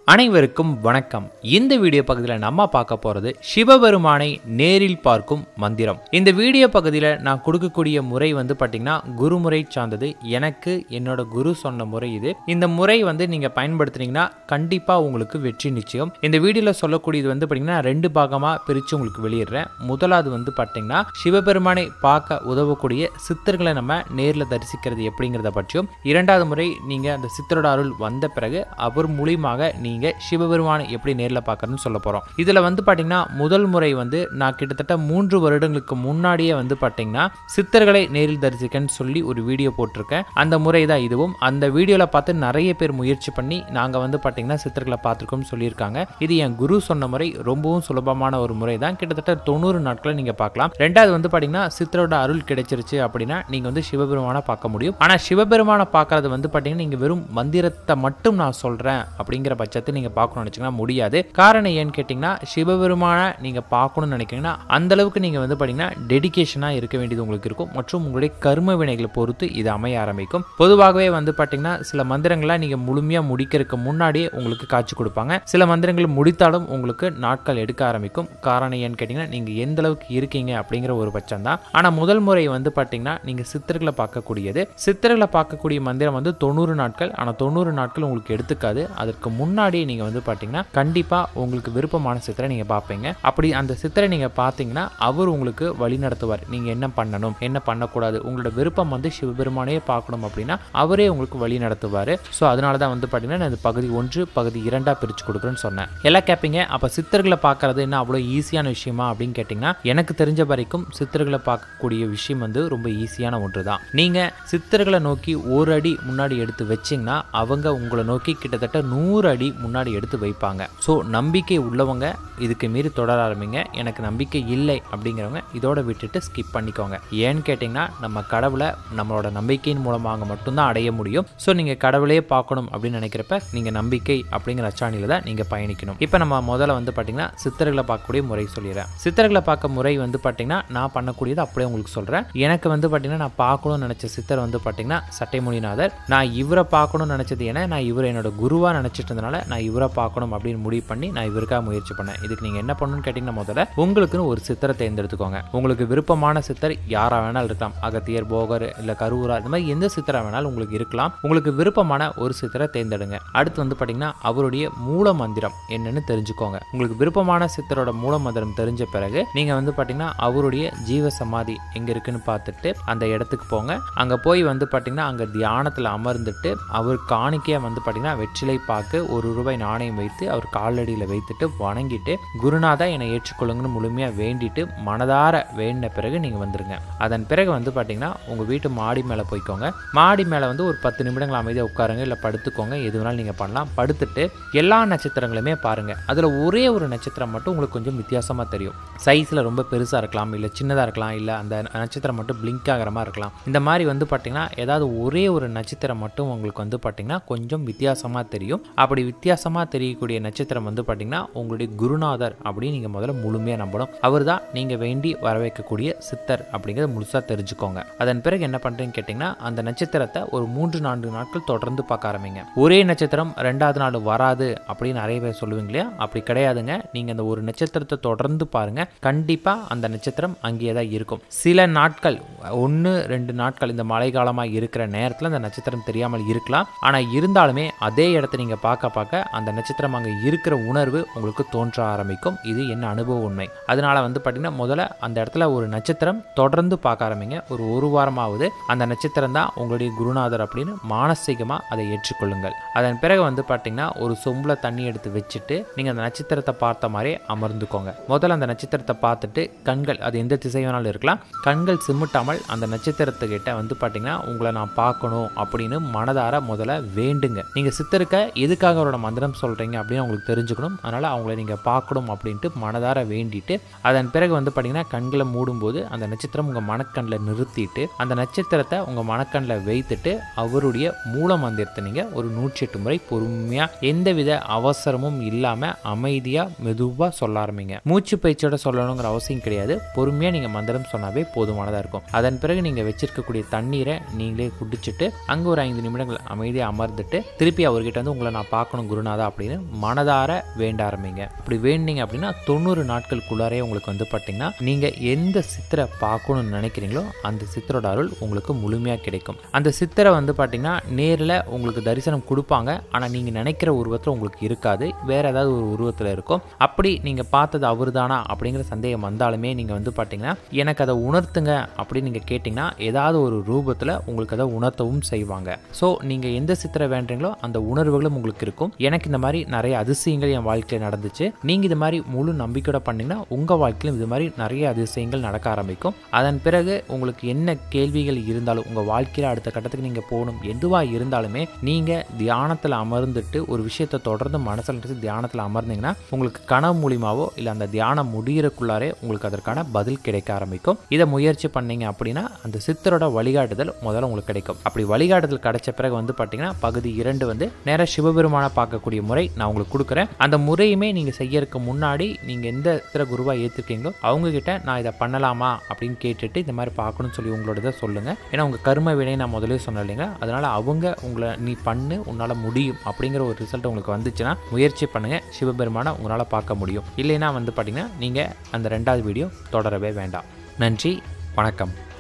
அனைவருக்கும் வணக்கம் இந்த வீடியோ பகுதியில் நம்ம பார்க்க போறது சிவபெருமானை நேரில் பார்க்கும் மந்திரம் இந்த வீடியோ பகுதியில் நான் கொடுக்கக்கூடிய முறை வந்து பார்த்தீங்கன்னா குருமுறை சார்ந்தது எனக்கு என்னோட குரு சொன்ன முறை இது இந்த முறை வந்து நீங்க பயன்படுத்துனீங்கன்னா கண்டிப்பா உங்களுக்கு வெற்றி நிச்சயம் இந்த வீடியோல சொல்லக்கூடியது வந்து பார்த்தீங்கன்னா ரெண்டு பாகமா பிரிச்சு உங்களுக்கு வெளியிடுறேன் முதலாவது வந்து பார்த்தீங்கன்னா சிவபெருமானை பார்க்க உதவக்கூடிய சித்தர்களை நம்ம நேரில் தரிசிக்கிறது எப்படிங்கிறத பற்றியும் இரண்டாவது முறை நீங்க அந்த சித்தரோட அருள் வந்த பிறகு அவர் மூலியமாக நீங்க சிவபெருமானை எப்படி நேரில் பார்க்கறதுன்னு சொல்ல போறோம் இதுல வந்து பாத்தீங்கன்னா முதல் முறை வந்து நான் கிட்டத்தட்ட மூன்று வருடங்களுக்கு முன்னாடியே வந்து பாத்தீங்கன்னா சித்தர்களை நேரில் தரிசிக்கன்னு சொல்லி ஒரு வீடியோ போட்டிருக்கேன் அந்த முறை தான் இதுவும் அந்த வீடியோல பார்த்து நிறைய பேர் முயற்சி பண்ணி நாங்க வந்து பாத்தீங்கன்னா சித்தர்களை பார்த்துருக்கோம்னு சொல்லியிருக்காங்க இது என் குரு சொன்ன முறை ரொம்பவும் சுலபமான ஒரு முறை தான் கிட்டத்தட்ட தொண்ணூறு நாட்களை நீங்க பார்க்கலாம் ரெண்டாவது வந்து பாத்தீங்கன்னா சித்தரோட அருள் கிடைச்சிருச்சு அப்படின்னா நீங்க வந்து சிவபெருமானை பார்க்க முடியும் ஆனா சிவபெருமானை பார்க்கறது வந்து பாத்தீங்கன்னா நீங்க வெறும் மந்திரத்தை மட்டும் நான் சொல்றேன் அப்படிங்கிற பட்சத்தை நீங்க பார்க்கணும்னு நினைச்சீங்கன்னா முடியாது காரணம் ஏன்னு கேட்டீங்கன்னா சிவபெருமானை நீங்க பார்க்கணும்னு நினைக்கிறீங்கன்னா அந்த அளவுக்கு நீங்க வந்து பாத்தீங்கன்னா டெடிகேஷனா இருக்க வேண்டியது உங்களுக்கு இருக்கும் மற்றும் உங்களுடைய கர்ம வினைகளை பொறுத்து இது அமைய ஆரம்பிக்கும் பொதுவாகவே வந்து பாத்தீங்கன்னா சில மந்திரங்களை நீங்க முழுமையா முடிக்கிறதுக்கு முன்னாடியே உங்களுக்கு காட்சி கொடுப்பாங்க சில மந்திரங்கள் முடித்தாலும் உங்களுக்கு நாட்கள் எடுக்க ஆரம்பிக்கும் காரணம் ஏன்னு கேட்டீங்கன்னா நீங்க எந்த அளவுக்கு இருக்கீங்க அப்படிங்கிற ஒரு பட்சம் தான் ஆனா முதல் முறை வந்து பாத்தீங்கன்னா நீங்க சித்தர்களை பார்க்கக்கூடியது சித்தர்களை பார்க்கக்கூடிய மந்திரம் வந்து தொண்ணூறு நாட்கள் ஆனா தொண்ணூறு நாட்கள் உங்களுக்கு எடுத்துக்காது அதற்கு முன்னாடியே நீங்க வந்து பாத்தீங்கன்னா கண்டிப்பா உங்களுக்கு விருப்பமான சித்தரை நீங்க பார்ப்பீங்க அப்படி அந்த சித்தரை நீங்க பார்த்தீங்கன்னா அவர் உங்களுக்கு வழி நடத்துவார் நீங்க என்ன பண்ணணும் என்ன பண்ணக்கூடாது உங்களோட விருப்பம் வந்து சிவபெருமானையே பார்க்கணும் அப்படின்னா அவரே உங்களுக்கு வழி நடத்துவார் ஸோ அதனால தான் வந்து பார்த்தீங்கன்னா நான் இந்த பகுதி ஒன்று பகுதி இரண்டாக பிரித்து கொடுக்குறேன்னு சொன்னேன் எல்லாம் கேட்பீங்க அப்போ சித்தர்களை பார்க்கறது என்ன அவ்வளோ ஈஸியான விஷயமா அப்படின்னு கேட்டிங்கன்னா எனக்கு தெரிஞ்ச வரைக்கும் சித்தர்களை பார்க்கக்கூடிய விஷயம் வந்து ரொம்ப ஈஸியான ஒன்று தான் நீங்கள் சித்தர்களை நோக்கி ஒரு அடி முன்னாடி எடுத்து வச்சிங்கன்னா அவங்க உங்களை நோக்கி கிட்டத்தட்ட நூறு அடி முன்னாடி எடுத்து வைப்பாங்க ஸோ நம்பிக்கை உள்ளவங்க இதுக்கு மீறி தொடர ஆரம்பிங்க எனக்கு நம்பிக்கை இல்லை அப்படிங்கிறவங்க இதோட விட்டுட்டு ஸ்கிப் பண்ணிக்கோங்க ஏன்னு கேட்டிங்கன்னா நம்ம கடவுளை நம்மளோட நம்பிக்கையின் மூலமாக மட்டும்தான் அடைய முடியும் ஸோ நீங்கள் கடவுளையே பார்க்கணும் அப்படின்னு நினைக்கிறப்ப நீங்கள் நம்பிக்கை அப்படிங்கிற அச்சாணியில் தான் நீங்கள் பயணிக்கணும் இப்போ நம்ம முதல்ல வந்து பார்த்தீங்கன்னா சித்தர்களை பார்க்கக்கூடிய முறை சொல்லிடுறேன் சித்தர்களை பார்க்க முறை வந்து பார்த்தீங்கன்னா நான் பண்ணக்கூடியது அப்படியே உங்களுக்கு சொல்கிறேன் எனக்கு வந்து பார்த்தீங்கன்னா நான் பார்க்கணும்னு நினச்ச சித்தர் வந்து பார்த்தீங்கன்னா சட்டைமொழிநாதர் நான் இவரை பார்க்கணும்னு நினச்சது ஏன்னா நான் இவரை என்னோட குருவாக நினச்சிட்டு இருந்தனால நான் இவரை பார்க்கணும் அப்படின்னு முடிவு பண்ணி நான் இவருக்காக முயற்சி பண்ணேன் இதுக்கு நீங்கள் என்ன பண்ணணும்னு கேட்டிங்கன்னா முதல்ல உங்களுக்குன்னு ஒரு சித்தரை தேர்ந்தெடுத்துக்கோங்க உங்களுக்கு விருப்பமான சித்தர் யாரா வேணாலும் இருக்கலாம் அகத்தியர் போகர் இல்லை கருவூரா இந்த மாதிரி எந்த சித்தரா வேணாலும் உங்களுக்கு இருக்கலாம் உங்களுக்கு விருப்பமான ஒரு சித்தரை தேர்ந்தெடுங்க அடுத்து வந்து பார்த்தீங்கன்னா அவருடைய மூல மந்திரம் என்னன்னு தெரிஞ்சுக்கோங்க உங்களுக்கு விருப்பமான சித்தரோட மூல மந்திரம் தெரிஞ்ச பிறகு நீங்கள் வந்து பார்த்தீங்கன்னா அவருடைய ஜீவ சமாதி எங்கே இருக்குன்னு பார்த்துட்டு அந்த இடத்துக்கு போங்க அங்கே போய் வந்து பார்த்தீங்கன்னா அங்கே தியானத்தில் அமர்ந்துட்டு அவர் காணிக்கையாக வந்து பார்த்தீங்கன்னா வெற்றிலை பாக்கு ஒரு ரூபாய் நாணயம் வைத்து அவர் காலடியில் வைத்துட்டு வணங்கிட்டு குருநாதா என்னை ஏற்றுக்கொள்ளுங்கன்னு முழுமையாக வேண்டிட்டு மனதார வேண்டின பிறகு நீங்கள் வந்துருங்க அதன் பிறகு வந்து பார்த்தீங்கன்னா உங்கள் வீட்டு மாடி மேலே போய்க்கோங்க மாடி மேலே வந்து ஒரு பத்து நிமிடங்கள் அமைதியாக உட்காருங்க இல்லை படுத்துக்கோங்க எது வேணாலும் நீங்கள் பண்ணலாம் படுத்துட்டு எல்லா நட்சத்திரங்களுமே பாருங்கள் அதில் ஒரே ஒரு நட்சத்திரம் மட்டும் உங்களுக்கு கொஞ்சம் வித்தியாசமாக தெரியும் சைஸில் ரொம்ப பெருசாக இருக்கலாம் இல்லை சின்னதாக இருக்கலாம் இல்லை அந்த நட்சத்திரம் மட்டும் பிளிங்க் ஆகிற மாதிரி இருக்கலாம் இந்த மாதிரி வந்து பார்த்தீங்கன்னா ஏதாவது ஒரே ஒரு நட்சத்திரம் மட்டும் உங்களுக்கு வந்து பார்த்தீங்கன்னா கொஞ்சம் வித்தியாசமாக தெரியும் அப்படி வித்தியாசமாக தெரியக்கூடிய நட்சத்திரம் வந்து பார்த்தீங்கன்னா உங்களுடைய குருநாதர் அப்படின்னு நீங்கள் முதல்ல முழுமையாக நம்பணும் அவர் தான் நீங்கள் வேண்டி வர வைக்கக்கூடிய சித்தர் அப்படிங்கிறத முழுசாக தெரிஞ்சுக்கோங்க அதன் பிறகு என்ன பண்ணுறீங்கன்னு கேட்டிங்கன்னா அந்த நட்சத்திரத்தை ஒரு மூன்று நான்கு நாட்கள் தொடர்ந்து பார்க்க ஆரம்பிங்க ஒரே நட்சத்திரம் ரெண்டாவது நாள் வராது அப்படின்னு நிறைய பேர் சொல்லுவீங்க இல்லையா அப்படி கிடையாதுங்க நீங்கள் அந்த ஒரு நட்சத்திரத்தை தொடர்ந்து பாருங்க கண்டிப்பாக அந்த நட்சத்திரம் அங்கேயே தான் இருக்கும் சில நாட்கள் ஒன்று ரெண்டு நாட்கள் இந்த மழை காலமாக இருக்கிற நேரத்தில் அந்த நட்சத்திரம் தெரியாமல் இருக்கலாம் ஆனால் இருந்தாலுமே அதே இடத்த நீங்கள் பார்க்க பார்க்க அந்த நட்சத்திரம் அங்கே இருக்கிற உணர்வு உங்களுக்கு தோன்ற ஆரம்பிக்கும் இது என்ன அனுபவ உண்மை அதனால வந்து பார்த்தீங்கன்னா முதல்ல அந்த இடத்துல ஒரு நட்சத்திரம் தொடர்ந்து பார்க்க ஆரம்பிங்க ஒரு ஒரு வாரமாவது அந்த நட்சத்திரம் தான் உங்களுடைய குருநாதர் அப்படின்னு மானசீகமாக அதை ஏற்றுக்கொள்ளுங்கள் அதன் பிறகு வந்து பார்த்தீங்கன்னா ஒரு சொம்பில் தண்ணி எடுத்து வச்சுட்டு நீங்கள் அந்த நட்சத்திரத்தை பார்த்த மாதிரியே அமர்ந்துக்கோங்க முதல்ல அந்த நட்சத்திரத்தை பார்த்துட்டு கண்கள் அது எந்த திசை வேணாலும் இருக்கலாம் கண்கள் சிமிட்டாமல் அந்த நட்சத்திரத்துக்கிட்ட வந்து பார்த்தீங்கன்னா உங்களை நான் பார்க்கணும் அப்படின்னு மனதார முதல்ல வேண்டுங்க நீங்கள் சித்தருக்க எதுக்காக அவரோட மந்திரம் சொல்கிறீங்க அப்படின்னு உங்களுக்கு தெரிஞ்சுக்கணும் அதனால் அவங்கள நீங்கள் பார்க்கணும் அப்படின்ட்டு மனதார வேண்டிட்டு அதன் பிறகு வந்து பார்த்தீங்கன்னா கண்களை மூடும்போது அந்த நட்சத்திரம் உங்கள் மனக்கண்ணில் நிறுத்திட்டு அந்த நட்சத்திரத்தை உங்கள் மனக்கண்ணில் வைத்துட்டு அவருடைய மூல மந்திரத்தை நீங்கள் ஒரு நூற்றி எட்டு முறை பொறுமையாக எந்தவித அவசரமும் இல்லாமல் அமைதியாக மெதுவாக சொல்ல ஆரம்பிங்க மூச்சு பயிற்சியோட சொல்லணுங்கிற அவசியம் கிடையாது பொறுமையாக நீங்கள் மந்திரம் சொன்னாவே போதுமானதாக இருக்கும் அதன் பிறகு நீங்கள் வச்சிருக்கக்கூடிய தண்ணீரை நீங்களே குடிச்சிட்டு அங்கே ஒரு ஐந்து நிமிடங்கள் அமைதியாக அமர்ந்துட்டு திருப்பி அவர்கிட்ட வந்து உங்களை நான் பார்க்கணும் குருநாதா அப்படின்னு மனதார வேண்ட ஆரம்பிங்க அப்படி வேண்டிங்க அப்படின்னா தொண்ணூறு நாட்களுக்குள்ளாரே உங்களுக்கு வந்து பார்த்தீங்கன்னா நீங்கள் எந்த சித்தரை பார்க்கணும்னு நினைக்கிறீங்களோ அந்த சித்தரோட அருள் உங்களுக்கு முழுமையாக கிடைக்கும் அந்த சித்தரை வந்து பார்த்தீங்கன்னா நேரில் உங்களுக்கு தரிசனம் கொடுப்பாங்க ஆனால் நீங்கள் நினைக்கிற உருவத்தில் உங்களுக்கு இருக்காது வேற ஏதாவது ஒரு உருவத்தில் இருக்கும் அப்படி நீங்கள் பார்த்தது அவர்தானா அப்படிங்கிற சந்தேகம் வந்தாலுமே நீங்கள் வந்து பார்த்தீங்கன்னா எனக்கு அதை உணர்த்துங்க அப்படின்னு நீங்கள் கேட்டிங்கன்னா ஏதாவது ஒரு ரூபத்தில் உங்களுக்கு அதை உணர்த்தவும் செய்வாங்க ஸோ நீங்கள் எந்த சித்திரை வேண்டுறீங்களோ அந்த உணர்வுகளும் உங்களுக்கு இருக்கும் எனக்கு இந்த மாதிரி நிறைய அதிசயங்கள் என் வாழ்க்கையில் நடந்துச்சு நீங்கள் இது மாதிரி முழு நம்பிக்கையோட பண்ணீங்கன்னா உங்கள் வாழ்க்கையிலும் இது மாதிரி நிறைய அதிசயங்கள் நடக்க ஆரம்பிக்கும் அதன் பிறகு உங்களுக்கு என்ன கேள்விகள் இருந்தாலும் உங்கள் வாழ்க்கையில் அடுத்த கட்டத்துக்கு நீங்கள் போகணும் எதுவாக இருந்தாலுமே நீங்கள் தியானத்தில் அமர்ந்துட்டு ஒரு விஷயத்தை தொடர்ந்து மனசில் நினைச்சு தியானத்தில் அமர்ந்தீங்கன்னா உங்களுக்கு கனவு மூலியமாவோ இல்லை அந்த தியானம் முடியறக்குள்ளாரே உங்களுக்கு அதற்கான பதில் கிடைக்க ஆரம்பிக்கும் இதை முயற்சி பண்ணீங்க அப்படின்னா அந்த சித்தரோட வழிகாட்டுதல் முதல்ல உங்களுக்கு கிடைக்கும் அப்படி வழிகாட்டுதல் கிடைச்ச பிறகு வந்து பார்த்தீங்கன்னா பகுதி இரண்டு வந்து நேராக சிவபெருமானை பார்க்கக்கூடிய முறை நான் உங்களுக்கு கொடுக்குறேன் அந்த முறையுமே நீங்கள் செய்யறதுக்கு முன்னாடி நீங்கள் எந்த சித்திர குருவாக ஏற்றுக்கீங்களோ அவங்க கிட்ட நான் இதை பண்ணலாமா அப்படின்னு கேட்டுட்டு இந்த மாதிரி பார்க்கணும்னு சொல்லி உங்களோட இதை சொல்லுங்கள் ஏன்னா உங்கள் கர்ம வினை நான் முதலே சொன்னேன் இல்லைங்க அதனால் அவங்க உங்களை நீ பண்ணு உன்னால் முடியும் அப்படிங்கிற ஒரு ரிசல்ட் உங்களுக்கு வந்துச்சுன்னா முயற்சி பண்ணுங்கள் சிவபெருமானை உங்களால் பார்க்க முடியும் இல்லைன்னா வந்து பார்த்தீங்கன்னா நீங்கள் அந்த ரெண்டாவது வீடியோ தொடரவே வேண்டாம் நன்றி வணக்கம்